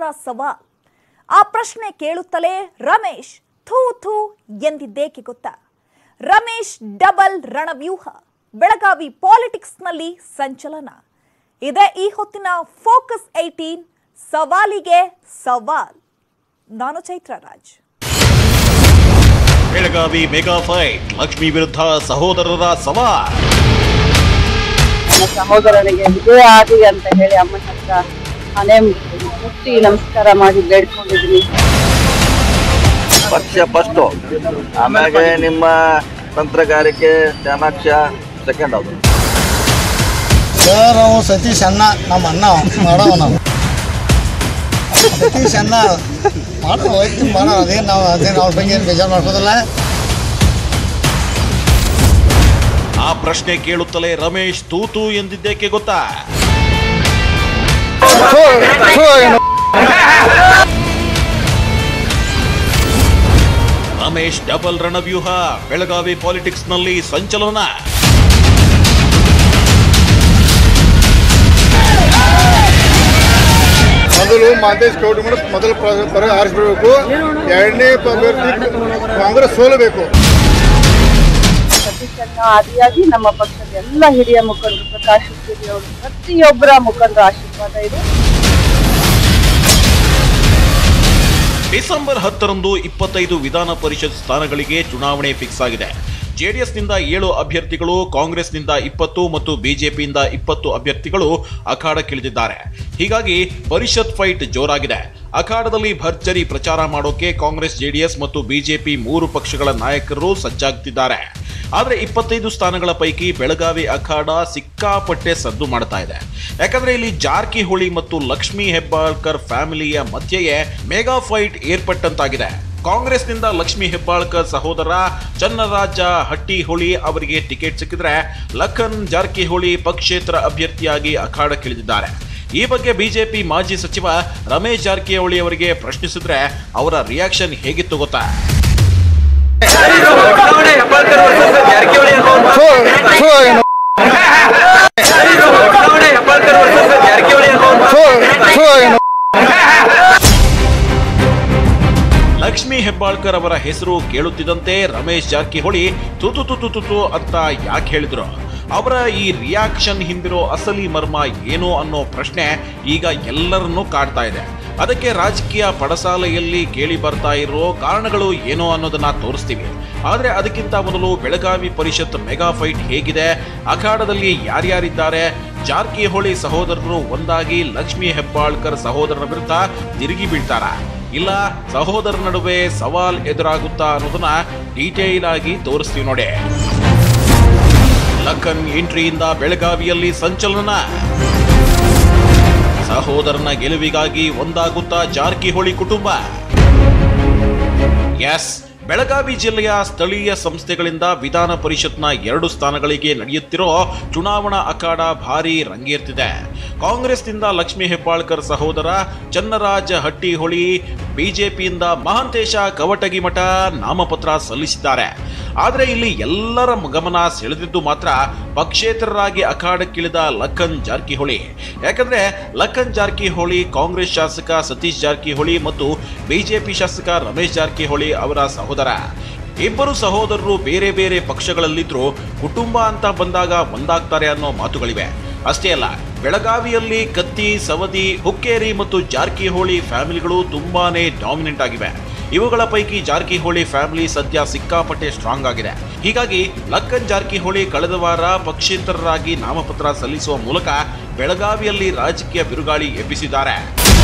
ಸಹೋದರರ ಸವಾಲ್ ಆ ಪ್ರಶ್ನೆ ಕೇಳುತ್ತಲೇ ರಮೇಶ್ ಥೂ ಥೂ ಎಂದಿದ್ದೇಕೆ ಗೊತ್ತಾ ರಮೇಶ್ ಡಬಲ್ ರಣವ್ಯೂಹ ಬೆಳಗಾವಿ ಪಾಲಿಟಿಕ್ಸ್ನಲ್ಲಿ ಸಂಚಲನ ಇದೇ ಈ ಹೊತ್ತಿನ ಫೋಕಸ್ ಏಟೀನ್ ಸವಾಲಿಗೆ ಸವಾಲ್ ನಾನು ಚೈತ್ರ ರಾಜ್ ಬೆಳಗಾವಿ ಮೆಗಾ ಫೈಟ್ ಲಕ್ಷ್ಮಿ ವಿರುದ್ಧ ಸಹೋದರರ ಸವಾಲ್ ನನ್ನ ಸಹೋದರನಿಗೆ ವಿಜಯ ಆಗಲಿ ಅಂತ ಹೇಳಿ ಅಮ್ಮನ ಹತ್ರ ಮನೆ ಮುಟ್ಟಿ ನಮಸ್ಕಾರ ಮಾಡಿ ಬೇಡ್ಕೊಂಡಿದ್ದೀನಿ ಪಕ್ಷ ಫಸ್ಟು ಆಮ್ಯಾಗೆ ನಿಮ್ಮ ತಂತ್ರಗಾರಿಕೆ ಚಾಣಾಕ್ಷ ಸೆಕೆಂಡ್ ಅದು ಸರ್ ಅವ ಸತೀಶ್ ಅಣ್ಣ ನಮ್ಮ ಅಣ್ಣ ಮಾಡವ ನಾವು ಸತೀಶ್ ಅಣ್ಣ ಮಾಡೋ ಹೋಯ್ತು ಮಾಡೋ ಅದೇನು ನಾವು ಅದೇನು ಅವ್ರ ಬಗ್ಗೆ ಏನು ಬೇಜಾರು ಮಾಡ್ಕೋದಿಲ್ಲ ಆ ಪ್ರಶ್ನೆ ಕೇಳುತ್ತಲೇ ರಮೇಶ್ ತೂತು ಎಂದಿದ್ದೇಕೆ ಗೊತ್ತಾ ರಮೇಶ್ ಡಬಲ್ ರಣವ್ಯೂಹ ಬೆಳಗಾವಿ ಪಾಲಿಟಿಕ್ಸ್ನಲ್ಲಿ ಸಂಚಲನ ಮೊದಲು ಮಾದೇಶ್ ಗೌಡ ಮೊದಲು ಪರ ಆರಿಸ್ಬಿಡ್ಬೇಕು ಎರಡನೇ ಅಭ್ಯರ್ಥಿ ಕಾಂಗ್ರೆಸ್ ಸೋಲಬೇಕು ಸತೀಶನ್ನ ಆದಿಯಾಗಿ ನಮ್ಮ ಪಕ್ಷದ ಎಲ್ಲ ಹಿರಿಯ ಮುಖಂಡರು ಪ್ರಕಾಶ್ ಹುಕ್ಕೇರಿ ಅವರು ಪ್ರತಿಯೊಬ್ಬರ ಮುಖಂಡರ ಆಶೀರ್ವಾದ ಇದೆ ಡಿಸೆಂಬರ್ ಹತ್ತರಂದು ಇಪ್ಪತ್ತೈದು ವಿಧಾನ ಪರಿಷತ್ ಸ್ಥಾನಗಳಿಗೆ ಚುನಾವಣೆ ಫಿಕ್ಸ್ ಆಗಿದೆ ಜೆಡಿಎಸ್ನಿಂದ ಏಳು ಅಭ್ಯರ್ಥಿಗಳು ಕಾಂಗ್ರೆಸ್ನಿಂದ ಇಪ್ಪತ್ತು ಮತ್ತು ಬಿಜೆಪಿಯಿಂದ ಇಪ್ಪತ್ತು ಅಭ್ಯರ್ಥಿಗಳು ಅಖಾಡಕ್ಕಿಳಿದಿದ್ದಾರೆ ಹೀಗಾಗಿ ಪರಿಷತ್ ಫೈಟ್ ಜೋರಾಗಿದೆ ಅಖಾಡದಲ್ಲಿ ಭರ್ಜರಿ ಪ್ರಚಾರ ಮಾಡೋಕೆ ಕಾಂಗ್ರೆಸ್ ಜೆಡಿಎಸ್ ಮತ್ತು ಬಿಜೆಪಿ ಮೂರು ಪಕ್ಷಗಳ ನಾಯಕರು ಸಜ್ಜಾಗ್ತಿದ್ದಾರೆ ಆದರೆ ಇಪ್ಪತ್ತೈದು ಸ್ಥಾನಗಳ ಪೈಕಿ ಬೆಳಗಾವಿ ಅಖಾಡ ಸಿಕ್ಕಾಪಟ್ಟೆ ಸದ್ದು ಮಾಡ್ತಾ ಇದೆ ಯಾಕಂದ್ರೆ ಇಲ್ಲಿ ಜಾರಕಿಹೊಳಿ ಮತ್ತು ಲಕ್ಷ್ಮೀ ಹೆಬ್ಬಾಳ್ಕರ್ ಫ್ಯಾಮಿಲಿಯ ಮಧ್ಯೆಯೇ ಮೆಗಾ ಫೈಟ್ ಏರ್ಪಟ್ಟಂತಾಗಿದೆ ಕಾಂಗ್ರೆಸ್ನಿಂದ ಲಕ್ಷ್ಮೀ ಹೆಬ್ಬಾಳ್ಕರ್ ಸಹೋದರ ಚನ್ನರಾಜ ಹಟ್ಟಿಹೊಳಿ ಅವರಿಗೆ ಟಿಕೆಟ್ ಸಿಕ್ಕಿದ್ರೆ ಲಖನ್ ಜಾರಕಿಹೊಳಿ ಪಕ್ಷೇತರ ಅಭ್ಯರ್ಥಿಯಾಗಿ ಅಖಾಡಕ್ಕಿಳಿದಿದ್ದಾರೆ ಈ ಬಗ್ಗೆ ಬಿಜೆಪಿ ಮಾಜಿ ಸಚಿವ ರಮೇಶ್ ಜಾರಕಿಹೊಳಿ ಅವರಿಗೆ ಪ್ರಶ್ನಿಸಿದ್ರೆ ಅವರ ರಿಯಾಕ್ಷನ್ ಹೇಗಿತ್ತು ಗೊತ್ತಾ ಲಕ್ಷ್ಮೀ ಹೆಬ್ಬಾಳ್ಕರ್ ಅವರ ಹೆಸರು ಕೇಳುತ್ತಿದ್ದಂತೆ ರಮೇಶ್ ಜಾರಕಿಹೊಳಿ ತುತು ತುತು ತುತು ಅಂತ ಯಾಕೆ ಹೇಳಿದ್ರು ಅವರ ಈ ರಿಯಾಕ್ಷನ್ ಹಿಂದಿರೋ ಅಸಲಿ ಮರ್ಮ ಏನು ಅನ್ನೋ ಪ್ರಶ್ನೆ ಈಗ ಎಲ್ಲರನ್ನೂ ಕಾಡ್ತಾ ಇದೆ ಅದಕ್ಕೆ ರಾಜಕೀಯ ಪಡಸಾಲೆಯಲ್ಲಿ ಕೇಳಿ ಬರ್ತಾ ಇರೋ ಕಾರಣಗಳು ಏನು ಅನ್ನೋದನ್ನ ತೋರಿಸ್ತೀವಿ ಆದ್ರೆ ಅದಕ್ಕಿಂತ ಮೊದಲು ಬೆಳಗಾವಿ ಪರಿಷತ್ ಮೆಗಾ ಫೈಟ್ ಹೇಗಿದೆ ಅಖಾಡದಲ್ಲಿ ಯಾರ್ಯಾರಿದ್ದಾರೆ ಜಾರಕಿಹೊಳಿ ಸಹೋದರರು ಒಂದಾಗಿ ಲಕ್ಷ್ಮೀ ಹೆಬ್ಬಾಳ್ಕರ್ ಸಹೋದರರ ವಿರುದ್ಧ ತಿರುಗಿ ಬೀಳ್ತಾರ ಇಲ್ಲ ಸಹೋದರ ನಡುವೆ ಸವಾಲ್ ಎದುರಾಗುತ್ತಾ ಅನ್ನೋದನ್ನ ಡೀಟೇಲ್ ಆಗಿ ತೋರಿಸ್ತೀವಿ ನೋಡಿ ಲಖನ್ ಎಂಟ್ರಿಯಿಂದ ಬೆಳಗಾವಿಯಲ್ಲಿ ಸಂಚಲನ ಸಹೋದರನ ಗೆಲುವಿಗಾಗಿ ಒಂದಾಗುತ್ತಾ ಜಾರಕಿಹೊಳಿ ಕುಟುಂಬ ಎಸ್ ಬೆಳಗಾವಿ ಜಿಲ್ಲೆಯ ಸ್ಥಳೀಯ ಸಂಸ್ಥೆಗಳಿಂದ ವಿಧಾನ ಪರಿಷತ್ನ ಎರಡು ಸ್ಥಾನಗಳಿಗೆ ನಡೆಯುತ್ತಿರೋ ಚುನಾವಣಾ ಅಖಾಡ ಭಾರಿ ರಂಗೇರ್ತಿದೆ ಕಾಂಗ್ರೆಸ್ನಿಂದ ಲಕ್ಷ್ಮೀ ಹೆಬ್ಬಾಳ್ಕರ್ ಸಹೋದರ ಚನ್ನರಾಜ ಹಟ್ಟಿಹೊಳಿ ಬಿಜೆಪಿಯಿಂದ ಮಹಾಂತೇಶ ಕವಟಗಿಮಠ ನಾಮಪತ್ರ ಸಲ್ಲಿಸಿದ್ದಾರೆ ಆದರೆ ಇಲ್ಲಿ ಎಲ್ಲರ ಗಮನ ಸೆಳೆದಿದ್ದು ಮಾತ್ರ ಪಕ್ಷೇತರರಾಗಿ ಅಖಾಡಕ್ಕಿಳಿದ ಲಖನ್ ಜಾರಕಿಹೊಳಿ ಯಾಕಂದ್ರೆ ಲಖನ್ ಜಾರಕಿಹೊಳಿ ಕಾಂಗ್ರೆಸ್ ಶಾಸಕ ಸತೀಶ್ ಜಾರಕಿಹೊಳಿ ಮತ್ತು ಬಿಜೆಪಿ ಶಾಸಕ ರಮೇಶ್ ಜಾರಕಿಹೊಳಿ ಅವರ ಸಹೋದರ ಇಬ್ಬರು ಸಹೋದರರು ಬೇರೆ ಬೇರೆ ಪಕ್ಷಗಳಲ್ಲಿದ್ರೂ ಕುಟುಂಬ ಅಂತ ಬಂದಾಗ ಒಂದಾಗ್ತಾರೆ ಅನ್ನೋ ಮಾತುಗಳಿವೆ ಅಷ್ಟೇ ಅಲ್ಲ ಬೆಳಗಾವಿಯಲ್ಲಿ ಕತ್ತಿ ಸವದಿ ಹುಕ್ಕೇರಿ ಮತ್ತು ಜಾರಕಿಹೊಳಿ ಫ್ಯಾಮಿಲಿಗಳು ತುಂಬಾನೇ ಡಾಮಿನೆಂಟ್ ಆಗಿವೆ ಇವುಗಳ ಪೈಕಿ ಜಾರಕಿಹೊಳಿ ಫ್ಯಾಮಿಲಿ ಸದ್ಯ ಸಿಕ್ಕಾಪಟ್ಟೆ ಸ್ಟ್ರಾಂಗ್ ಆಗಿದೆ ಹೀಗಾಗಿ ಲಕ್ಕನ್ ಜಾರಕಿಹೊಳಿ ಕಳೆದ ವಾರ ಪಕ್ಷೇತರರಾಗಿ ನಾಮಪತ್ರ ಸಲ್ಲಿಸುವ ಮೂಲಕ ಬೆಳಗಾವಿಯಲ್ಲಿ ರಾಜಕೀಯ ಬಿರುಗಾಳಿ ಎಬ್ಬಿಸಿದ್ದಾರೆ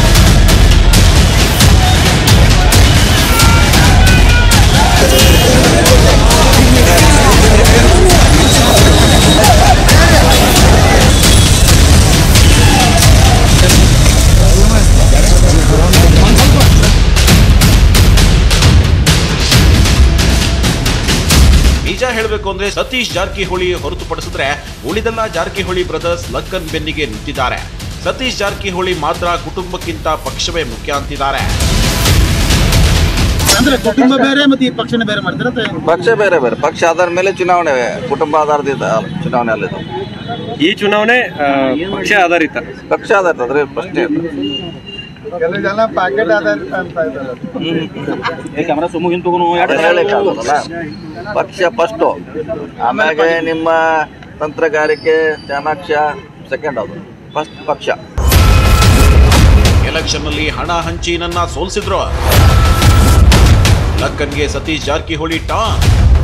ನಿಜ ಹೇಳಬೇಕು ಅಂದ್ರೆ ಸತೀಶ್ ಜಾರಕಿಹೊಳಿ ಹೊರತುಪಡಿಸಿದ್ರೆ ಉಳಿದೆಲ್ಲ ಜಾರಕಿಹೊಳಿ ಬ್ರದರ್ಸ್ ಲಕ್ಕನ್ ಬೆನ್ನಿಗೆ ನಿಂತಿದ್ದಾರೆ ಸತೀಶ್ ಜಾರಕಿಹೊಳಿ ಮಾತ್ರ ಕುಟುಂಬಕ್ಕಿಂತ ಪಕ್ಷವೇ ಮುಖ್ಯ ಅಂತಿದ್ದಾರೆ ಅಂದ್ರೆ ಕುಟುಂಬ ಬೇರೆ ಮತ್ತೆ ಈ ಪಕ್ಷನ ಬೇರೆ ಮಾಡ್ತಾರೆ ಪಕ್ಷ ಬೇರೆ ಬೇರೆ ಪಕ್ಷ ಆಧಾರ ಮೇಲೆ ಚುನಾವಣೆ ಕುಟುಂಬ ಆಧಾರದಿಂದ ಚುನಾವಣೆ ಅಲ್ಲಿದೆ ಈ ಚುನಾವಣೆ ಆ, ಪಕ್ಷ ಆಧಾರಿತ ಪಕ್ಷ ಆಧಾರಿತ ಅದ್ರ ಪ್ರಶ್ನೆ ಇಲ್ಲ ಕೆಲವು ಜನ ಪ್ಯಾಕೆಟ್ ಆಧಾರಿತ ಅಂತ ಇದ್ದಾರೆ ಅದು ಹೇಳಕ್ಕಾಗಲ್ಲ ಪಕ್ಷ ಫಸ್ಟು ಆಮ್ಯಾಗೆ ನಿಮ್ಮ ತಂತ್ರಗಾರಿಕೆ ಚಾಣಾಕ್ಷ ಸೆಕೆಂಡ್ ಅದು ಫಸ್ಟ್ ಪಕ್ಷ ಎಲೆಕ್ಷನ್ನಲ್ಲಿ ಹಣ ಹಂಚಿ ನನ್ನ ಸೋಲಿಸಿದ್ರು ಲಕ್ಕನ್ಗೆ ಸತೀಶ್ ಜಾರಕಿಹೊಳಿ ಟಾಂಗ್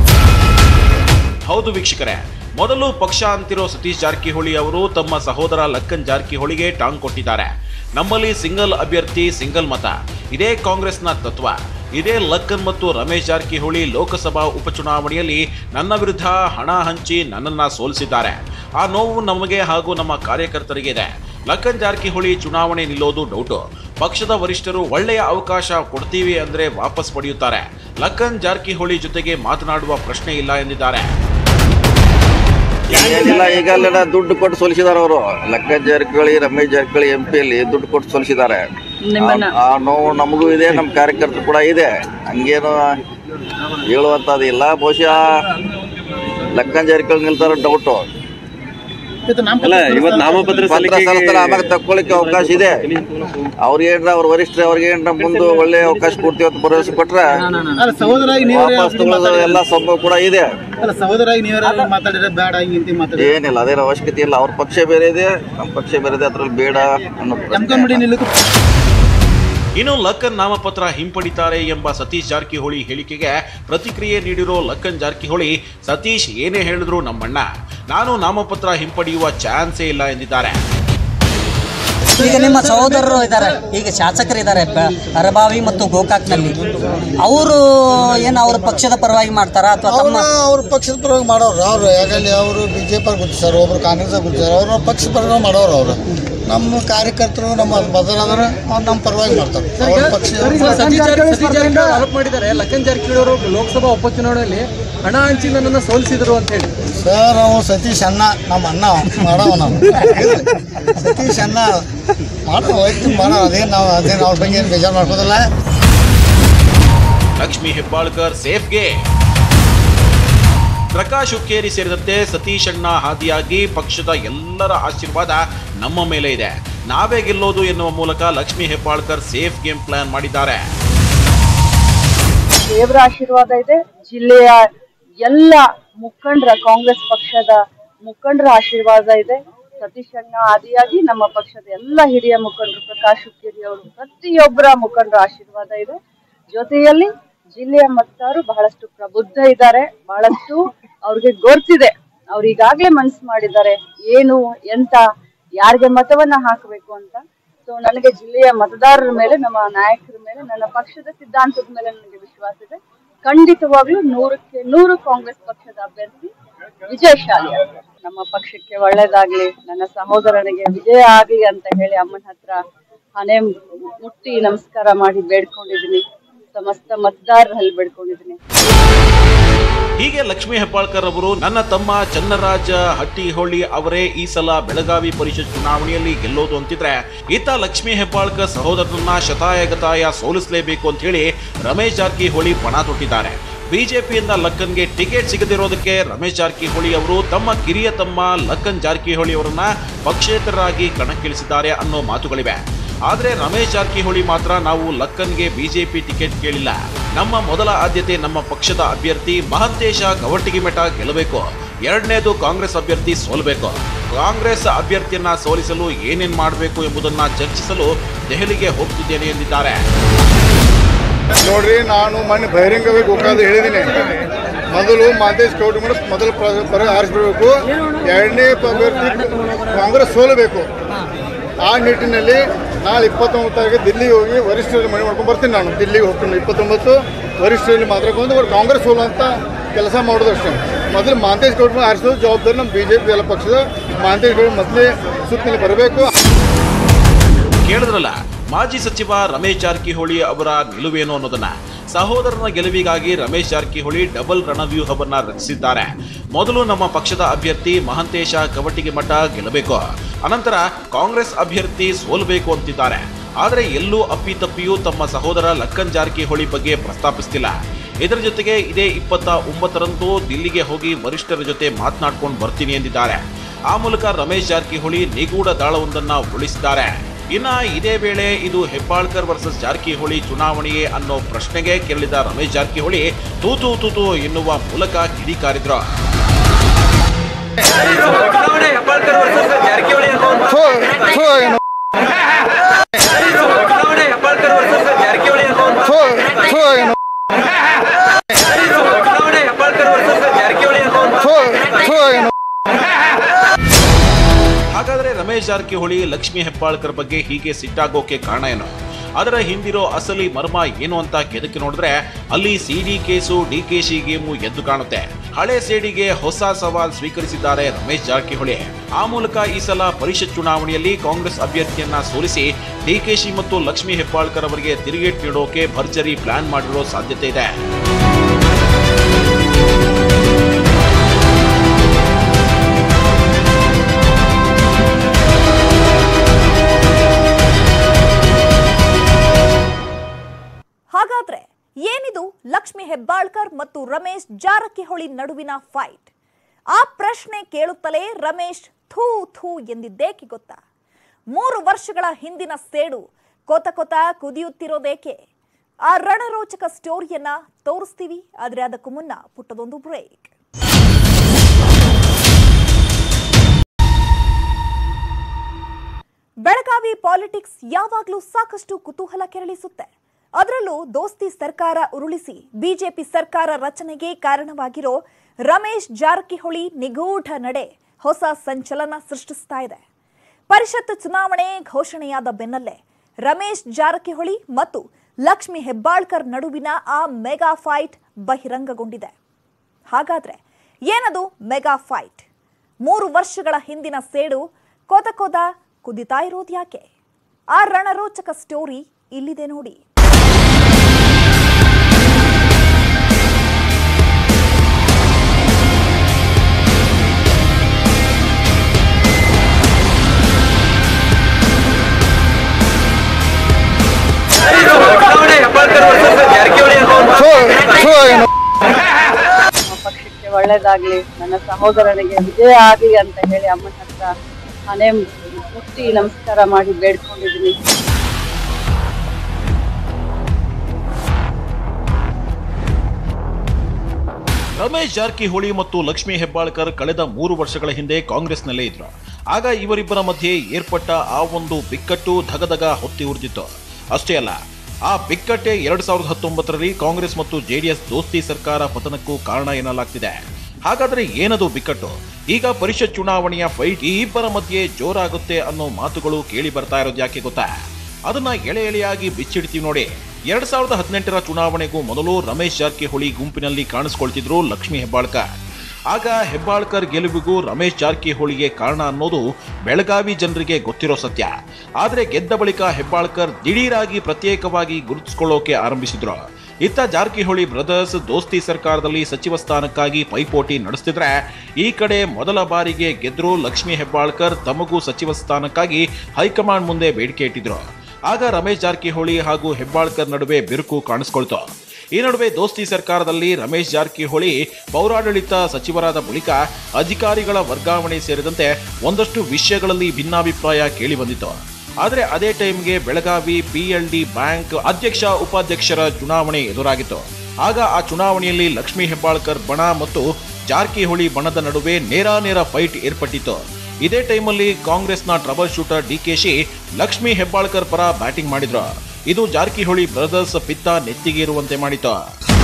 ಹೌದು ವೀಕ್ಷಕರೇ ಮೊದಲು ಪಕ್ಷ ಅಂತಿರೋ ಸತೀಶ್ ಜಾರಕಿಹೊಳಿ ಅವರು ತಮ್ಮ ಸಹೋದರ ಲಕ್ಕನ್ ಜಾರಕಿಹೊಳಿಗೆ ಟಾಂಗ್ ಕೊಟ್ಟಿದ್ದಾರೆ ನಮ್ಮಲ್ಲಿ ಸಿಂಗಲ್ ಅಭ್ಯರ್ಥಿ ಸಿಂಗಲ್ ಮತ ಇದೇ ಕಾಂಗ್ರೆಸ್ನ ತತ್ವ ಇದೇ ಲಕ್ಕನ್ ಮತ್ತು ರಮೇಶ್ ಜಾರಕಿಹೊಳಿ ಲೋಕಸಭಾ ಉಪಚುನಾವಣೆಯಲ್ಲಿ ನನ್ನ ವಿರುದ್ಧ ಹಣ ಹಂಚಿ ನನ್ನನ್ನ ಸೋಲಿಸಿದ್ದಾರೆ ಆ ನೋವು ನಮಗೆ ಹಾಗೂ ನಮ್ಮ ಕಾರ್ಯಕರ್ತರಿಗೆ ಇದೆ ಲಕ್ಕನ್ ಜಾರಕಿಹೊಳಿ ಚುನಾವಣೆ ನಿಲ್ಲೋದು ಡೌಟು ಪಕ್ಷದ ವರಿಷ್ಠರು ಒಳ್ಳೆಯ ಅವಕಾಶ ಕೊಡ್ತೀವಿ ಅಂದ್ರೆ ವಾಪಸ್ ಪಡೆಯುತ್ತಾರೆ ಲಕ್ಕನ್ ಜಾರಕಿಹೊಳಿ ಜೊತೆಗೆ ಮಾತನಾಡುವ ಪ್ರಶ್ನೆ ಇಲ್ಲ ಎಂದಿದ್ದಾರೆ ಏನಿಲ್ಲ ಈಗ ಅಲ್ಲೆಲ್ಲ ದುಡ್ಡು ಕೊಟ್ಟು ಸೋಲಿಸಿದಾರೆ ಅವರು ಲಕ್ಕ ಜಾರಕಿಹೊಳಿ ರಮೇಶ್ ಜಾರಕಿಹೊಳಿ ಎಂ ಪಿಯಲ್ಲಿ ದುಡ್ಡು ಕೊಟ್ಟು ಸೋಲಿಸಿದ್ದಾರೆ ನಿಮ್ಮನ್ನ ಆ ನೋವು ನಮಗೂ ಇದೆ ನಮ್ಮ ಕಾರ್ಯಕರ್ತರು ಕೂಡ ಇದೆ ಹಂಗೇನು ಹೇಳುವಂಥದ್ದು ಇಲ್ಲ ಬಹುಶಃ ಲಕ್ಕನ್ ಜಾರಕಿಹೊಳಿ ನಿಲ್ತಾರ ಡೌಟು ಇವತ್ತು ನಾಮಪತ್ರ ಇವತ್ತು ನಾಮಪತ್ರ ಪತ್ರ ಸಲ್ಲಿಸ್ತಾರೆ ಆಮೇಲೆ ತಕ್ಕೊಳ್ಳಿಕ್ಕೆ ಅವಕಾಶ ಇದೆ ಅವ್ರಿಗೆ ಏನ್ರ ಅವ್ರ ವರಿಷ್ಠ ಅವ್ರಿಗೆ ಏನ್ರ ಮುಂದೆ ಒಳ್ಳೆ ಅವಕಾಶ ಕೊಡ್ತೀವಿ ಅಂತ ಭರವಸೆ ಕೊಟ್ರೆ ಅಲ್ಲ ಸಹೋದರಾಗಿ ನೀವೇ ವಾಪಸ್ ತಗೊಳ್ಳೋದು ಎಲ್ಲ ಸಂಭವ ಕೂಡ ಇದೆ ಅಲ್ಲ ಸಹೋದರಾಗಿ ನೀವೇ ಮಾತಾಡಿದ್ರೆ ಬೇಡ ಹಿಂಗೆ ಮಾತಾಡಿ ಏನಿಲ್ಲ ಅದೇನು ಅವಶ್ಯಕತೆ ಇಲ್ಲ ಅವ್ರ ಪಕ್ಷ ಬೇರೆ ಇದೆ ನಮ್ಮ ಪಕ್ಷ ಬೇರೆ ಇದೆ ಅದ್ರಲ್ಲಿ ಬೇಡ ಅನ್ನೋ ಪ್ರಶ್ನೆ. ಎಮ್ಕಂಬಿಡಿ ನಿಲ್ಲಕ್ಕೂ ಇನ್ನು ಲಕ್ಕನ್ ನಾಮಪತ್ರ ಹಿಂಪಡಿತಾರೆ ಎಂಬ ಸತೀಶ್ ಜಾರಕಿಹೊಳಿ ಹೇಳಿಕೆಗೆ ಪ್ರತಿಕ್ರಿಯೆ ನೀಡಿರೋ ಲಕ್ಕನ್ ಜಾರಕಿಹೊಳಿ ಸತೀಶ್ ಏನೇ ಹೇಳಿದ್ರು ನಮ್ಮಣ್ಣ ನಾನು ನಾಮಪತ್ರ ಹಿಂಪಡೆಯುವ ಚಾನ್ಸೇ ಇಲ್ಲ ಎಂದಿದ್ದಾರೆ ಈಗ ನಿಮ್ಮ ಸಹೋದರರು ಇದ್ದಾರೆ ಈಗ ಶಾಸಕರು ಇದ್ದಾರೆ ಅರಬಾವಿ ಮತ್ತು ಗೋಕಾಕ್ನಲ್ಲಿ ಅವರು ಏನು ಅವ್ರ ಪಕ್ಷದ ಪರವಾಗಿ ಮಾಡ್ತಾರಾ ಅಥವಾ ತಮ್ಮ ಅವ್ರ ಪಕ್ಷದ ಪರವಾಗಿ ಮಾಡೋರು ಅವ್ರು ಯಾಕಂದ್ರೆ ಅವರು ಬಿ ಜೆ ಪಿ ಗುರುತಿಸ್ತಾರೆ ಒಬ್ರು ಕಾಂಗ್ರೆಸ್ ಗುರುತಿಸ್ತಾರೆ ಅವ್ರ ಪಕ್ಷ ಪರವಾಗಿ ಮಾಡೋರು ಅವರು ನಮ್ಮ ಕಾರ್ಯಕರ್ತರು ನಮ್ಮ ಮೊದಲಾದ್ರೆ ಅವ್ರು ನಮ್ಮ ಪರವಾಗಿ ಮಾಡ್ತಾರೆ ಅವ್ರ ಪಕ್ಷ ಆರೋಪ ಮಾಡಿದ್ದಾರೆ ಲಕ್ಕನ್ ಜಾರಕಿಹೊಳಿ ಅವರು ಲೋಕಸಭಾ ಉಪಚುನಾವಣೆಯಲ್ಲಿ ಹಣ ಹಂಚಿ ನನ್ನನ್ನು ಸೋಲಿಸಿದ್ರು ಅಂತ ಹೇಳಿ ಸರ್ ಅವ ಸತೀಶ್ ಅಣ್ಣ ನಮ್ಮ ಅಣ್ಣ ಮಾಡವ ನಾವು ಸತೀಶ್ ಅಣ್ಣ ಮಾಡೋ ವೈಯಕ್ತಿಕ ಮಾಡೋ ಅದೇನು ನಾವು ಅದೇನು ಅವ್ರ ಬಗ್ಗೆ ಏನು ಬೇಜಾರು ಮಾಡ್ಕೋದಿಲ್ಲ ಲಕ್ಷ್ಮಿ ಹೆಬ್ಬಾಳ್ಕರ್ ಸೇಫ್ಗೆ ಪ್ರಕಾಶ್ ಹುಕ್ಕೇರಿ ಸೇರಿದಂತೆ ಸತೀಶ್ ಅಣ್ಣ ಹಾದಿಯಾಗಿ ಪಕ್ಷದ ಎಲ್ಲರ ಆಶೀರ್ವಾದ ನಮ್ಮ ಮೇಲೆ ಇದೆ ನಾವೇ ಗೆಲ್ಲೋದು ಎನ್ನುವ ಮೂಲಕ Lakshmi Hebbalkar safe game plan ಮಾಡಿದ್ದಾರೆ ದೇವರ ಆಶೀರ್ವಾದ ಇದೆ ಜಿಲ್ಲೆಯ ಎಲ್ಲ ಮುಖಂಡರ ಕಾಂಗ್ರೆಸ್ ಪಕ್ಷದ ಮುಖಂಡರ ಆಶೀರ್ವಾದ ಇದೆ ಸತೀಶ್ ಅಣ್ಣ ಆದಿಯಾಗಿ ನಮ್ಮ ಪಕ್ಷದ ಎಲ್ಲ ಹಿರಿಯ ಮುಖಂಡರು ಪ್ರಕಾಶ್ ಹುಕ್ಕೇರಿ ಅವರು ಪ್ರತಿಯೊಬ್ಬರ ಮುಖಂಡರ ಆಶೀರ್ವಾದ ಇದೆ ಜೊತೆಯಲ್ಲಿ ಜಿಲ್ಲೆಯ ಮತದಾರರು ಬಹಳಷ್ಟು ಪ್ರಬುದ್ಧ ಇದ್ದಾರೆ ಬಹಳಷ್ಟು ಅವ್ರಿಗೆ ಗೊತ್ತಿದೆ ಅವ್ರು ಈಗಾಗ್ಲೇ ಮನ್ಸು ಮಾಡಿದ್ದಾರೆ ಏನು ಎಂತ ಯಾರಿಗೆ ಮತವನ್ನ ಹಾಕಬೇಕು ಅಂತ ಸೊ ನನಗೆ ಜಿಲ್ಲೆಯ ಮತದಾರರ ಮೇಲೆ ನಮ್ಮ ನಾಯಕರ ಮೇಲೆ ನನ್ನ ಪಕ್ಷದ ಸಿದ್ಧಾಂತದ ಮೇಲೆ ನನಗೆ ವಿಶ್ವಾಸ ಇದೆ ಖಂಡಿತವಾಗ್ಲೂ ನೂರಕ್ಕೆ ನೂರು ಕಾಂಗ್ರೆಸ್ ಪಕ್ಷದ ಅಭ್ಯರ್ಥಿ ವಿಜಯಶಾಲಿ ಆಗ್ತಾರೆ. ನಮ್ಮ ಪಕ್ಷಕ್ಕೆ ಒಳ್ಳೇದಾಗ್ಲಿ ನನ್ನ ಸಹೋದರನಿಗೆ ವಿಜಯ ಆಗ್ಲಿ ಅಂತ ಹೇಳಿ ಅಮ್ಮನ ಹತ್ರ ಹಣೆ ಮುಟ್ಟಿ ನಮಸ್ಕಾರ ಮಾಡಿ ಬೇಡ್ಕೊಂಡಿದ್ದೀನಿ ಸಮಸ್ತ ಮತದಾರರಲ್ಲಿ ಬೇಡ್ಕೊಂಡಿದ್ದೀನಿ ಹೀಗೆ ಲಕ್ಷ್ಮೀ ಹೆಬ್ಬಾಳ್ಕರ್ ಅವರು ನನ್ನ ತಮ್ಮ ಚನ್ನರಾಜ ಹಟ್ಟಿಹೊಳ್ಳಿ ಅವರೇ ಈ ಸಲ ಬೆಳಗಾವಿ ಪರಿಷತ್ ಚುನಾವಣೆಯಲ್ಲಿ ಗೆಲ್ಲೋದು ಅಂತಿದ್ರೆ ಈತ ಲಕ್ಷ್ಮೀ ಹೆಬ್ಬಾಳ್ಕರ್ ಸಹೋದರನನ್ನ ಶತಾಯಗತಾಯ ಸೋಲಿಸಲೇಬೇಕು ಅಂತ ಹೇಳಿ ರಮೇಶ್ ಜಾರಕಿಹೊಳಿ ಪಣ ತೊಟ್ಟಿದ್ದಾರೆ ಬಿಜೆಪಿಯಿಂದ ಲಕ್ಕನ್ಗೆ ಟಿಕೆಟ್ ಸಿಗದಿರೋದಕ್ಕೆ ರಮೇಶ್ ಜಾರಕಿಹೊಳಿ ಅವರು ತಮ್ಮ ಕಿರಿಯ ತಮ್ಮ ಲಕ್ಕನ್ ಜಾರಕಿಹೊಳಿ ಅವರನ್ನ ಪಕ್ಷೇತರರಾಗಿ ಕಣಕ್ಕಿಳಿಸಿದ್ದಾರೆ ಅನ್ನೋ ಮಾತುಗಳಿವೆ ಆದ್ರೆ ರಮೇಶ್ ಜಾರಕಿಹೊಳಿ ಮಾತ್ರ ನಾವು ಲಕ್ಕನ್ಗೆ ಬಿಜೆಪಿ ಟಿಕೆಟ್ ಕೇಳಿಲ್ಲ ನಮ್ಮ ಮೊದಲ ಆದ್ಯತೆ ನಮ್ಮ ಪಕ್ಷದ ಅಭ್ಯರ್ಥಿ ಮಹಂತೇಶ ಕವಟಿಗಿಮಠ ಗೆಲ್ಲಬೇಕು ಎರಡನೇದು ಕಾಂಗ್ರೆಸ್ ಅಭ್ಯರ್ಥಿ ಸೋಲಬೇಕು ಕಾಂಗ್ರೆಸ್ ಅಭ್ಯರ್ಥಿಯನ್ನ ಸೋಲಿಸಲು ಏನೇನ್ ಮಾಡಬೇಕು ಎಂಬುದನ್ನ ಚರ್ಚಿಸಲು ದೆಹಲಿಗೆ ಹೋಗ್ತಿದ್ದೇನೆ ಎಂದಿದ್ದಾರೆ ನೋಡ್ರಿ ನಾನು ಮೊನ್ನೆ ಬಹಿರಂಗವಾಗಿ ಗೋಕಾದ ಹೇಳಿದ್ದೀನಿ ಮೊದಲು ಮಾದೇಶ್ ಗೌಡ ಮೊದಲ ಪ್ರ- ಪರ ಆರಿಸ್ಬಿಡ್ಬೇಕು ಎರಡನೇ ಅಭ್ಯರ್ಥಿ ಕಾಂಗ್ರೆಸ್ ಸೋಲಬೇಕು ಆ ನಿಟ್ಟಿನಲ್ಲಿ ನಾಳೆ ಇಪ್ಪತ್ತೊಂಬತ್ತು ತಾರೀಕು ದಿಲ್ಲಿಗೆ ಹೋಗಿ ವರಿಷ್ಠರಲ್ಲಿ ಮನೆ ಮಾಡ್ಕೊಂಡು ಬರ್ತೀನಿ ನಾನು ದಿಲ್ಲಿಗೆ ಹೋಗ್ತೀನಿ ಇಪ್ಪತ್ತೊಂಬತ್ತು ವರಿಷ್ಠರಲ್ಲಿ ಮಾತಾಡ್ಕೊಂಡು ಅವ್ರು ಕಾಂಗ್ರೆಸ್ ಸೋಲುವಂಥ ಕೆಲಸ ಮಾಡೋದು ಅಷ್ಟೇ ಮೊದಲು ಮಾಂತೇಶ್ ಗೌಡ ಆರಿಸೋದು ಜವಾಬ್ದಾರಿ ನಮ್ಮ ಬಿ ಜೆ ಪಿ ಎಲ್ಲ ಪಕ್ಷದ ಮಾಂತೇಶ್ ಗೌಡ ಮೊದಲೇ ಸುತ್ತಿನಲ್ಲಿ ಬರಬೇಕು ಕೇಳಿದ್ರಲ್ಲ ಮಾಜಿ ಸಚಿವ ರಮೇಶ್ ಜಾರಕಿಹೊಳಿ ಅವರ ನಿಲುವೇನು ಅನ್ನೋದನ್ನ ಸಹೋದರನ ಗೆಲುವಿಗಾಗಿ ರಮೇಶ್ ಜಾರಕಿಹೊಳಿ ಡಬಲ್ ರಣವ್ಯೂಹವನ್ನ ರಚಿಸಿದ್ದಾರೆ ಮೊದಲು ನಮ್ಮ ಪಕ್ಷದ ಅಭ್ಯರ್ಥಿ ಮಹಂತೇಶ ಕವಟಿಗೆ ಮಠ ಗೆಲ್ಲಬೇಕು ಅನಂತರ ಕಾಂಗ್ರೆಸ್ ಅಭ್ಯರ್ಥಿ ಸೋಲಬೇಕು ಅಂತಿದ್ದಾರೆ ಆದರೆ ಎಲ್ಲೂ ಅಪ್ಪಿತಪ್ಪಿಯೂ ತಮ್ಮ ಸಹೋದರ ಲಕ್ಕನ್ ಜಾರಕಿಹೊಳಿ ಬಗ್ಗೆ ಪ್ರಸ್ತಾಪಿಸ್ತಿಲ್ಲ ಇದರ ಜೊತೆಗೆ ಇದೇ ಇಪ್ಪತ್ತ ಒಂಬತ್ತರಂದು ದಿಲ್ಲಿಗೆ ಹೋಗಿ ವರಿಷ್ಠರ ಜೊತೆ ಮಾತನಾಡ್ಕೊಂಡು ಬರ್ತೀನಿ ಎಂದಿದ್ದಾರೆ ಆ ಮೂಲಕ ರಮೇಶ್ ಜಾರಕಿಹೊಳಿ ನಿಗೂಢ ದಾಳವೊಂದನ್ನ ಉಳಿಸಿದ್ದಾರೆ ಇನ್ನ ಇದೇ ವೇಳೆ ಇದು ಹೆಬ್ಬಾಳ್ಕರ್ ವರ್ಸಸ್ ಜಾರಕಿಹೊಳಿ ಚುನಾವಣೆಯೇ ಅನ್ನೋ ಪ್ರಶ್ನೆಗೆ ಕೆರಳಿದ ರಮೇಶ್ ಜಾರಕಿಹೊಳಿ ತೂತು ತೂತು ಎನ್ನುವ ಮೂಲಕ ಕಿಡಿಕಾರಿದ್ರು ಹಾಗಾದ್ರೆ ರಮೇಶ್ ಜಾರಕಿಹೊಳಿ ಲಕ್ಷ್ಮಿ ಹೆಬ್ಬಾಳ್ಕರ್ ಬಗ್ಗೆ ಹೀಗೆ ಸಿಟ್ಟಾಗೋಕೆ ಕಾರಣ ಏನು ಅದರ ಹಿಂದಿರೋ ಅಸಲಿ ಮರ್ಮ ಏನು ಅಂತ ಕೆದಕಿ ನೋಡಿದ್ರೆ ಅಲ್ಲಿ ಸಿಡಿ ಕೇಸು ಡಿಕೆಶಿ ಗೇಮು ಎದ್ದು ಕಾಣುತ್ತೆ ಹಳೆ ಸೇಡಿಗೆ ಹೊಸ ಸವಾಲ್ ಸ್ವೀಕರಿಸಿದ್ದಾರೆ ರಮೇಶ್ ಜಾರಕಿಹೊಳಿ ಆ ಮೂಲಕ ಈ ಸಲ ಪರಿಷತ್ ಚುನಾವಣೆಯಲ್ಲಿ ಕಾಂಗ್ರೆಸ್ ಅಭ್ಯರ್ಥಿಯನ್ನ ಸೋಲಿಸಿ ಡಿಕೆಶಿ ಮತ್ತು ಲಕ್ಷ್ಮಿ ಹೆಬ್ಬಾಳ್ಕರ್ ಅವರಿಗೆ ತಿರುಗೇಟ್ ನೀಡೋಕೆ ಭರ್ಜರಿ ಪ್ಲಾನ್ ಮಾಡಿರೋ ಸಾಧ್ಯತೆ ಇದೆ ಹಾಗಾದ್ರೆ ಏನಿದು ಲಕ್ಷ್ಮಿ ಹೆಬ್ಬಾಳ್ಕರ್ ಮತ್ತು ರಮೇಶ್ ಜಾರಕಿಹೊಳಿ ನಡುವಿನ ಫೈಟ್ ಆ ಪ್ರಶ್ನೆ ಕೇಳುತ್ತಲೇ ರಮೇಶ್ ಥೂ ಥೂ ಎಂದಿದ್ದೇಕೆ ಗೊತ್ತಾ ಮೂರು ವರ್ಷಗಳ ಹಿಂದಿನ ಸೇಡು ಕೊತ ಕೊತ ಕುದಿಯುತ್ತಿರೋದೇಕೆ ಆ ರಣರೋಚಕ ಸ್ಟೋರಿಯನ್ನ ತೋರಿಸ್ತೀವಿ ಆದ್ರೆ ಅದಕ್ಕೂ ಮುನ್ನ ಪುಟ್ಟದೊಂದು ಬ್ರೇಕ್ ಬೆಳಗಾವಿ ಪಾಲಿಟಿಕ್ಸ್ ಯಾವಾಗಲೂ ಸಾಕಷ್ಟು ಕುತೂಹಲ ಕೆರಳಿಸುತ್ತೆ ಅದರಲ್ಲೂ ದೋಸ್ತಿ ಸರ್ಕಾರ ಉರುಳಿಸಿ ಬಿಜೆಪಿ ಸರ್ಕಾರ ರಚನೆಗೆ ಕಾರಣವಾಗಿರೋ ರಮೇಶ್ ಜಾರಕಿಹೊಳಿ ನಿಗೂಢ ನಡೆ ಹೊಸ ಸಂಚಲನ ಸೃಷ್ಟಿಸ್ತಾ ಇದೆ ಪರಿಷತ್ ಚುನಾವಣೆ ಘೋಷಣೆಯಾದ ಬೆನ್ನಲ್ಲೇ ರಮೇಶ್ ಜಾರಕಿಹೊಳಿ ಮತ್ತು ಲಕ್ಷ್ಮಿ ಹೆಬ್ಬಾಳ್ಕರ್ ನಡುವಿನ ಆ ಮೆಗಾ ಫೈಟ್ ಬಹಿರಂಗಗೊಂಡಿದೆ ಹಾಗಾದ್ರೆ ಏನದು ಮೆಗಾ ಫೈಟ್ ಮೂರು ವರ್ಷಗಳ ಹಿಂದಿನ ಸೇಡು ಕೊದ ಕೊದ ಕುದಿತಾ ಇರೋದು ಯಾಕೆ ಆ ರಣರೋಚಕ ಸ್ಟೋರಿ ಇಲ್ಲಿದೆ ನೋಡಿ ನಮ್ಮ ಪಕ್ಷಕ್ಕೆ ಒಳ್ಳೇದಾಗ್ಲಿ ನನ್ನ ಸಹೋದರನಿಗೆ ವಿಜಯ ಆಗ್ಲಿ ಅಂತ ಹೇಳಿ ಅಮ್ಮನ ಹತ್ರ ಮನೆ ಮುಟ್ಟಿ ನಮಸ್ಕಾರ ಮಾಡಿ ಬೇಡ್ಕೊಂಡಿದ್ದೀನಿ ರಮೇಶ್ ಜಾರಕಿಹೊಳಿ ಮತ್ತು ಲಕ್ಷ್ಮಿ ಹೆಬ್ಬಾಳ್ಕರ್ ಕಳೆದ ಮೂರು ವರ್ಷಗಳ ಹಿಂದೆ ಕಾಂಗ್ರೆಸ್ನಲ್ಲೇ ಇದ್ರು ಆಗ ಇವರಿಬ್ಬರ ಮಧ್ಯೆ ಏರ್ಪಟ್ಟ ಆ ಒಂದು ಬಿಕ್ಕಟ್ಟು ಧಗಧಗ ಹೊತ್ತಿ ಉರಿದಿತ್ತು ಅಷ್ಟೇ ಅಲ್ಲ ಆ ಬಿಕ್ಕಟ್ಟೆ ಎರಡ್ ಸಾವಿರದ ಹತ್ತೊಂಬತ್ತರಲ್ಲಿ ಕಾಂಗ್ರೆಸ್ ಮತ್ತು ಜೆಡಿಎಸ್ ದೋಸ್ತಿ ಸರ್ಕಾರ ಪತನಕ್ಕೂ ಕಾರಣ ಎನ್ನಲಾಗ್ತಿದೆ ಹಾಗಾದ್ರೆ ಏನದು ಬಿಕ್ಕಟ್ಟು ಈಗ ಪರಿಷತ್ ಚುನಾವಣೆಯ ಫೈಟ್ ಈ ಇಬ್ಬರ ಮಧ್ಯೆ ಜೋರಾಗುತ್ತೆ ಅನ್ನೋ ಮಾತುಗಳು ಕೇಳಿ ಬರ್ತಾ ಇರೋದು ಯಾಕೆ ಗೊತ್ತಾ ಅದನ್ನ ಎಳೆ ಎಳೆಯಾಗಿ ಬಿಚ್ಚಿಡ್ತೀವಿ ನೋಡಿ ಎರಡ್ ಸಾವಿರದ ಹದಿನೆಂಟರ ಚುನಾವಣೆಗೂ ಮೊದಲು ರಮೇಶ್ ಜಾರಕಿಹೊಳಿ ಗುಂಪಿನಲ್ಲಿ ಕಾಣಿಸ್ಕೊಳ್ತಿದ್ರು ಲಕ್ಷ್ಮಿ ಹೆಬ್ಬಾಳ್ಕರ್ ಆಗ ಹೆಬ್ಬಾಳ್ಕರ್ ಗೆಲುವಿಗೂ ರಮೇಶ್ ಜಾರಕಿಹೊಳಿಗೆ ಕಾರಣ ಅನ್ನೋದು ಬೆಳಗಾವಿ ಜನರಿಗೆ ಗೊತ್ತಿರೋ ಸತ್ಯ ಆದ್ರೆ ಗೆದ್ದ ಬಳಿಕ ಹೆಬ್ಬಾಳ್ಕರ್ ದಿಢೀರಾಗಿ ಪ್ರತ್ಯೇಕವಾಗಿ ಗುರುತಿಸಿಕೊಳ್ಳೋಕೆ ಆರಂಭಿಸಿದ್ರು ಇತ್ತ ಜಾರಕಿಹೊಳಿ ಬ್ರದರ್ಸ್ ದೋಸ್ತಿ ಸರ್ಕಾರದಲ್ಲಿ ಸಚಿವ ಸ್ಥಾನಕ್ಕಾಗಿ ಪೈಪೋಟಿ ನಡೆಸ್ತಿದ್ರೆ ಈ ಕಡೆ ಮೊದಲ ಬಾರಿಗೆ ಗೆದ್ರು ಲಕ್ಷ್ಮಿ ಹೆಬ್ಬಾಳ್ಕರ್ ತಮಗೂ ಸಚಿವ ಸ್ಥಾನಕ್ಕಾಗಿ ಹೈಕಮಾಂಡ್ ಮುಂದೆ ಬೇಡಿಕೆ ಇಟ್ಟಿದ್ರು ಆಗ ರಮೇಶ್ ಜಾರಕಿಹೊಳಿ ಹಾಗೂ ಹೆಬ್ಬಾಳ್ಕರ್ ನಡುವೆ ಬಿರುಕು ಕಾಣಿಸ್ಕೊಳ್ತು ಈ ನಡುವೆ ದೋಸ್ತಿ ಸರ್ಕಾರದಲ್ಲಿ ರಮೇಶ್ ಜಾರಕಿಹೊಳಿ ಪೌರಾಡಳಿತ ಸಚಿವರಾದ ಬಳಿಕ ಅಧಿಕಾರಿಗಳ ವರ್ಗಾವಣೆ ಸೇರಿದಂತೆ ಒಂದಷ್ಟು ವಿಷಯಗಳಲ್ಲಿ ಭಿನ್ನಾಭಿಪ್ರಾಯ ಕೇಳಿ ಬಂದಿತ್ತು ಆದರೆ ಅದೇ ಟೈಮ್ಗೆ ಬೆಳಗಾವಿ ಪಿಎಲ್ಡಿ ಬ್ಯಾಂಕ್ ಅಧ್ಯಕ್ಷ ಉಪಾಧ್ಯಕ್ಷರ ಚುನಾವಣೆ ಎದುರಾಗಿತ್ತು ಆಗ ಆ ಚುನಾವಣೆಯಲ್ಲಿ ಲಕ್ಷ್ಮೀ ಹೆಬ್ಬಾಳ್ಕರ್ ಬಣ ಮತ್ತು ಜಾರಕಿಹೊಳಿ ಬಣದ ನಡುವೆ ನೇರಾನೇರ ಫೈಟ್ ಏರ್ಪಟ್ಟಿತ್ತು ಇದೇ ಟೈಮಲ್ಲಿ ಕಾಂಗ್ರೆಸ್ನ ಟ್ರಬಲ್ ಶೂಟರ್ ಡಿಕೆಶಿ ಲಕ್ಷ್ಮೀ ಹೆಬ್ಬಾಳ್ಕರ್ ಪರ ಬ್ಯಾಟಿಂಗ್ ಮಾಡಿದ್ರು ಇದು ಜಾರಕಿಹೊಳಿ ಬ್ರದರ್ಸ್ ಪಿತ್ತ ನೆತ್ತಿಗೇರುವಂತೆ ಮಾಡಿತು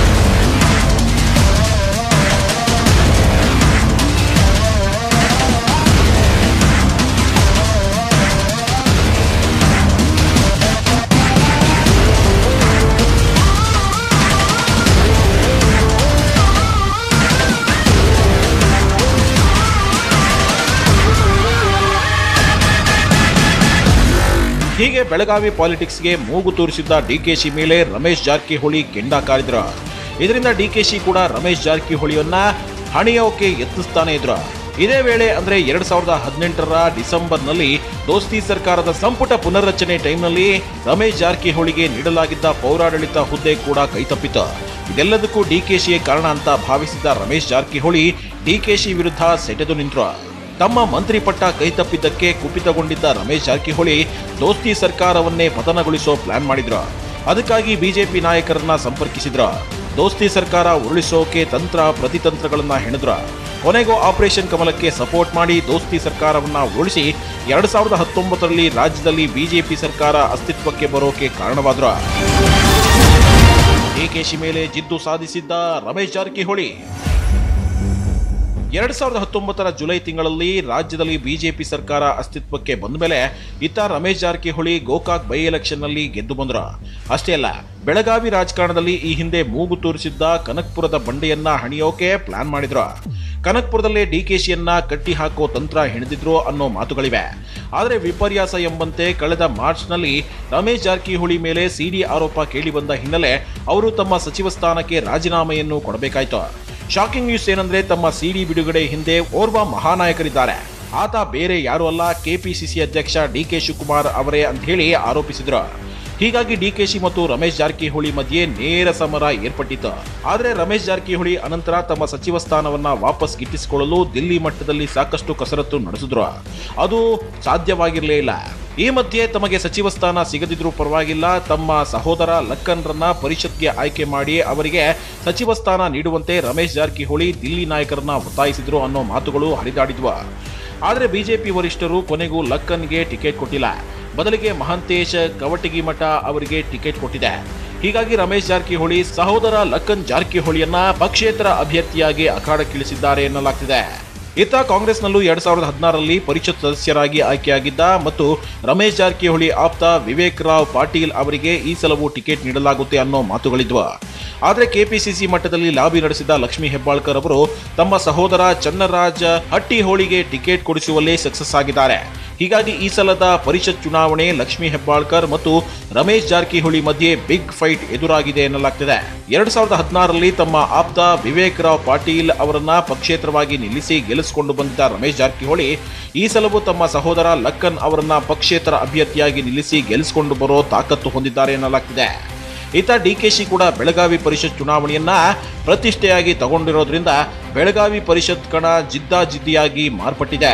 ಹೀಗೆ ಬೆಳಗಾವಿ ಪಾಲಿಟಿಕ್ಸ್ಗೆ ಮೂಗು ತೋರಿಸಿದ್ದ ಡಿಕೆಶಿ ಮೇಲೆ ರಮೇಶ್ ಜಾರಕಿಹೊಳಿ ಕೆಂಡ ಕಾರಿದ್ರು ಇದರಿಂದ ಡಿಕೆಶಿ ಕೂಡ ರಮೇಶ್ ಜಾರಕಿಹೊಳಿಯನ್ನ ಹಣಿಯೋಕೆ ಯತ್ನಿಸ್ತಾನೆ ಇದ್ರು ಇದೇ ವೇಳೆ ಅಂದ್ರೆ ಎರಡ್ ಸಾವಿರದ ಹದಿನೆಂಟರ ಡಿಸೆಂಬರ್ನಲ್ಲಿ ದೋಸ್ತಿ ಸರ್ಕಾರದ ಸಂಪುಟ ಪುನರ್ರಚನೆ ಟೈಮ್ನಲ್ಲಿ ರಮೇಶ್ ಜಾರಕಿಹೊಳಿಗೆ ನೀಡಲಾಗಿದ್ದ ಪೌರಾಡಳಿತ ಹುದ್ದೆ ಕೂಡ ಕೈತಪ್ಪಿತು ಇದೆಲ್ಲದಕ್ಕೂ ಡಿಕೆಶಿಯೇ ಕಾರಣ ಅಂತ ಭಾವಿಸಿದ ರಮೇಶ್ ಜಾರಕಿಹೊಳಿ ಡಿಕೆಶಿ ವಿರುದ್ಧ ಸೆಟೆದು ನಿಂತರು ತಮ್ಮ ಮಂತ್ರಿ ಪಟ್ಟ ಕೈತಪ್ಪಿದ್ದಕ್ಕೆ ಕುಪಿತಗೊಂಡಿದ್ದ ರಮೇಶ್ ಜಾರಕಿಹೊಳಿ ದೋಸ್ತಿ ಸರ್ಕಾರವನ್ನೇ ಪತನಗೊಳಿಸೋ ಪ್ಲಾನ್ ಮಾಡಿದ್ರು ಅದಕ್ಕಾಗಿ ಬಿಜೆಪಿ ನಾಯಕರನ್ನ ಸಂಪರ್ಕಿಸಿದ್ರು ದೋಸ್ತಿ ಸರ್ಕಾರ ಉರುಳಿಸೋಕೆ ತಂತ್ರ ಪ್ರತಿತಂತ್ರಗಳನ್ನ ಹೆಣೆದ್ರು ಕೊನೆಗೂ ಆಪರೇಷನ್ ಕಮಲಕ್ಕೆ ಸಪೋರ್ಟ್ ಮಾಡಿ ದೋಸ್ತಿ ಸರ್ಕಾರವನ್ನ ಉರುಳಿಸಿ ಎರಡ್ ಸಾವಿರದ ಹತ್ತೊಂಬತ್ತರಲ್ಲಿ ರಾಜ್ಯದಲ್ಲಿ ಬಿಜೆಪಿ ಸರ್ಕಾರ ಅಸ್ತಿತ್ವಕ್ಕೆ ಬರೋಕೆ ಕಾರಣವಾದ್ರು ಡಿಕೆಶಿ ಮೇಲೆ ಜಿದ್ದು ಸಾಧಿಸಿದ್ದ ರಮೇಶ್ ಜಾರಕಿಹೊಳಿ ಎರಡ್ ಸಾವಿರದ ಹತ್ತೊಂಬತ್ತರ ಜುಲೈ ತಿಂಗಳಲ್ಲಿ ರಾಜ್ಯದಲ್ಲಿ ಬಿಜೆಪಿ ಸರ್ಕಾರ ಅಸ್ತಿತ್ವಕ್ಕೆ ಬಂದ ಮೇಲೆ ಇತ್ತ ರಮೇಶ್ ಜಾರಕಿಹೊಳಿ ಗೋಕಾಕ್ ಬೈ ಎಲೆಕ್ಷನ್ನಲ್ಲಿ ಗೆದ್ದು ಬಂದ್ರು ಅಷ್ಟೇ ಅಲ್ಲ ಬೆಳಗಾವಿ ರಾಜಕಾರಣದಲ್ಲಿ ಈ ಹಿಂದೆ ಮೂಗು ತೋರಿಸಿದ್ದ ಕನಕ್ಪುರದ ಬಂಡೆಯನ್ನ ಹಣಿಯೋಕೆ ಪ್ಲಾನ್ ಮಾಡಿದ್ರು ಕನಕ್ಪುರದಲ್ಲೇ ಡಿಕೆಶಿಯನ್ನ ಕಟ್ಟಿ ಹಾಕೋ ತಂತ್ರ ಹೆಣೆದಿದ್ರು ಅನ್ನೋ ಮಾತುಗಳಿವೆ ಆದರೆ ವಿಪರ್ಯಾಸ ಎಂಬಂತೆ ಕಳೆದ ಮಾರ್ಚ್ನಲ್ಲಿ ರಮೇಶ್ ಜಾರಕಿಹೊಳಿ ಮೇಲೆ ಸಿಡಿ ಆರೋಪ ಕೇಳಿಬಂದ ಹಿನ್ನೆಲೆ ಅವರು ತಮ್ಮ ಸಚಿವ ಸ್ಥಾನಕ್ಕೆ ರಾಜೀನಾಮೆಯನ್ನು ಕೊಡಬೇಕಾಯ್ತು ಶಾಕಿಂಗ್ ನ್ಯೂಸ್ ಏನಂದ್ರೆ ತಮ್ಮ ಸಿಡಿ ಬಿಡುಗಡೆ ಹಿಂದೆ ಓರ್ವ ಮಹಾನಾಯಕರಿದ್ದಾರೆ ಆತ ಬೇರೆ ಯಾರು ಅಲ್ಲ ಕೆಪಿಸಿಸಿ ಅಧ್ಯಕ್ಷ ಡಿ ಕೆ ಶಿವಕುಮಾರ್ ಅವರೇ ಅಂತ ಹೇಳಿ ಆರೋಪಿಸಿದ್ರು ಹೀಗಾಗಿ ಡಿಕೆಶಿ ಮತ್ತು ರಮೇಶ್ ಜಾರಕಿಹೊಳಿ ಮಧ್ಯೆ ನೇರ ಸಮರ ಏರ್ಪಟ್ಟಿತ್ತು ಆದರೆ ರಮೇಶ್ ಜಾರಕಿಹೊಳಿ ಅನಂತರ ತಮ್ಮ ಸಚಿವ ಸ್ಥಾನವನ್ನ ವಾಪಸ್ ಗಿಟ್ಟಿಸಿಕೊಳ್ಳಲು ದಿಲ್ಲಿ ಮಟ್ಟದಲ್ಲಿ ಸಾಕಷ್ಟು ಕಸರತ್ತು ನಡೆಸಿದ್ರು ಅದು ಸಾಧ್ಯವಾಗಿರಲೇ ಇಲ್ಲ ಈ ಮಧ್ಯೆ ತಮಗೆ ಸಚಿವ ಸ್ಥಾನ ಸಿಗದಿದ್ರೂ ಪರವಾಗಿಲ್ಲ ತಮ್ಮ ಸಹೋದರ ಲಕ್ಕನ್ರನ್ನ ಪರಿಷತ್ಗೆ ಆಯ್ಕೆ ಮಾಡಿ ಅವರಿಗೆ ಸಚಿವ ಸ್ಥಾನ ನೀಡುವಂತೆ ರಮೇಶ್ ಜಾರಕಿಹೊಳಿ ದಿಲ್ಲಿ ನಾಯಕರನ್ನ ಒತ್ತಾಯಿಸಿದ್ರು ಅನ್ನೋ ಮಾತುಗಳು ಹರಿದಾಡಿದ್ವು ಆದರೆ ಬಿಜೆಪಿ ವರಿಷ್ಠರು ಕೊನೆಗೂ ಲಕ್ಕನ್ಗೆ ಟಿಕೆಟ್ ಕೊಟ್ಟಿಲ್ಲ ಬದಲಿಗೆ ಮಹಾಂತೇಶ್ ಕವಟಗಿ ಮಠ ಅವರಿಗೆ ಟಿಕೆಟ್ ಕೊಟ್ಟಿದೆ ಹೀಗಾಗಿ ರಮೇಶ್ ಜಾರಕಿಹೊಳಿ ಸಹೋದರ ಲಕ್ಕನ್ ಜಾರಕಿಹೊಳಿಯನ್ನ ಪಕ್ಷೇತರ ಅಭ್ಯರ್ಥಿಯಾಗಿ ಅಖಾಡಕ್ಕಿಳಿಸಿದ್ದಾರೆ ಎನ್ನಲಾಗ್ತಿದೆ ಇತ್ತ ಕಾಂಗ್ರೆಸ್ನಲ್ಲೂ ಎರಡ್ ಸಾವಿರದ ಹದಿನಾರರಲ್ಲಿ ಪರಿಷತ್ ಸದಸ್ಯರಾಗಿ ಆಯ್ಕೆಯಾಗಿದ್ದ ಮತ್ತು ರಮೇಶ್ ಜಾರಕಿಹೊಳಿ ಆಪ್ತ ವಿವೇಕ್ ರಾವ್ ಪಾಟೀಲ್ ಅವರಿಗೆ ಈ ಸಲವೂ ಟಿಕೆಟ್ ನೀಡಲಾಗುತ್ತೆ ಅನ್ನೋ ಮಾತುಗಳಿದ್ವು ಆದರೆ ಕೆಪಿಸಿಸಿ ಮಟ್ಟದಲ್ಲಿ ಲಾಬಿ ನಡೆಸಿದ ಲಕ್ಷ್ಮೀ ಹೆಬ್ಬಾಳ್ಕರ್ ಅವರು ತಮ್ಮ ಸಹೋದರ ಚನ್ನರಾಜ ಹಟ್ಟಿಹೋಳಿಗೆ ಟಿಕೆಟ್ ಕೊಡಿಸುವಲ್ಲೇ ಸಕ್ಸಸ್ ಆಗಿದ್ದಾರೆ ಹೀಗಾಗಿ ಈ ಸಲದ ಪರಿಷತ್ ಚುನಾವಣೆ ಲಕ್ಷ್ಮೀ ಹೆಬ್ಬಾಳ್ಕರ್ ಮತ್ತು ರಮೇಶ್ ಜಾರಕಿಹೊಳಿ ಮಧ್ಯೆ ಬಿಗ್ ಫೈಟ್ ಎದುರಾಗಿದೆ ಎನ್ನಲಾಗ್ತಿದೆ ಎರಡ್ ಸಾವಿರದ ಹದಿನಾರರಲ್ಲಿ ತಮ್ಮ ಆಪ್ತ ವಿವೇಕ್ ರಾವ್ ಪಾಟೀಲ್ ಅವರನ್ನ ಪಕ್ಷೇತರವಾಗಿ ನಿಲ್ಲಿಸಿ ಗೆಲ್ಲಿಸಿಕೊಂಡು ಬಂದಿದ್ದ ರಮೇಶ್ ಜಾರಕಿಹೊಳಿ ಈ ಸಲವೂ ತಮ್ಮ ಸಹೋದರ ಲಕ್ಕನ್ ಅವರನ್ನ ಪಕ್ಷೇತರ ಅಭ್ಯರ್ಥಿಯಾಗಿ ನಿಲ್ಲಿಸಿ ಗೆಲ್ಲಿಸಿಕೊಂಡು ಬರೋ ತಾಕತ್ತು ಹೊಂದಿದ್ದಾರೆ ಎನ್ನಲಾಗ್ತಿದೆ ಇತ್ತ ಡಿಕೆಶಿ ಕೂಡ ಬೆಳಗಾವಿ ಪರಿಷತ್ ಚುನಾವಣೆಯನ್ನ ಪ್ರತಿಷ್ಠೆಯಾಗಿ ತಗೊಂಡಿರೋದ್ರಿಂದ ಬೆಳಗಾವಿ ಪರಿಷತ್ ಕಣ ಜಿದ್ದಾಜಿದ್ದಿಯಾಗಿ ಮಾರ್ಪಟ್ಟಿದೆ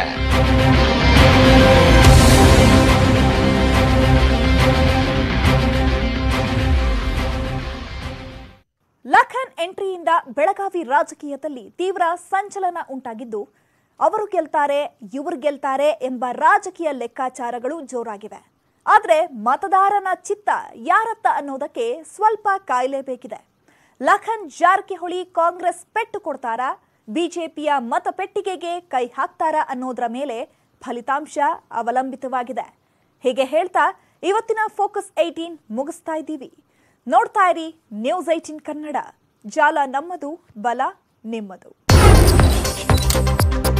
ಲಖನ್ ಎಂಟ್ರಿಯಿಂದ ಬೆಳಗಾವಿ ರಾಜಕೀಯದಲ್ಲಿ ತೀವ್ರ ಸಂಚಲನ ಉಂಟಾಗಿದ್ದು ಅವರು ಗೆಲ್ತಾರೆ ಇವರು ಗೆಲ್ತಾರೆ ಎಂಬ ರಾಜಕೀಯ ಲೆಕ್ಕಾಚಾರಗಳು ಜೋರಾಗಿವೆ ಆದರೆ ಮತದಾರನ ಚಿತ್ತ ಯಾರತ್ತ ಅನ್ನೋದಕ್ಕೆ ಸ್ವಲ್ಪ ಕಾಯಲೇಬೇಕಿದೆ ಲಖನ್ ಜಾರಕಿಹೊಳಿ ಕಾಂಗ್ರೆಸ್ ಪೆಟ್ಟು ಕೊಡ್ತಾರಾ ಬಿಜೆಪಿಯ ಮತಪೆಟ್ಟಿಗೆಗೆ ಕೈ ಹಾಕ್ತಾರಾ ಅನ್ನೋದರ ಮೇಲೆ ಫಲಿತಾಂಶ ಅವಲಂಬಿತವಾಗಿದೆ ಹೀಗೆ ಹೇಳ್ತಾ ಇವತ್ತಿನ ಫೋಕಸ್ ಏಯ್ಟೀನ್ ಮುಗಿಸ್ತಾ ಇದ್ದೀವಿ ನೋಡ್ತಾ ಇರಿ ನ್ಯೂಸ್ ಏಯ್ಟೀನ್ ಕನ್ನಡ ಜಾಲ ನಮ್ಮದು ಬಲ ನಿಮ್ಮದು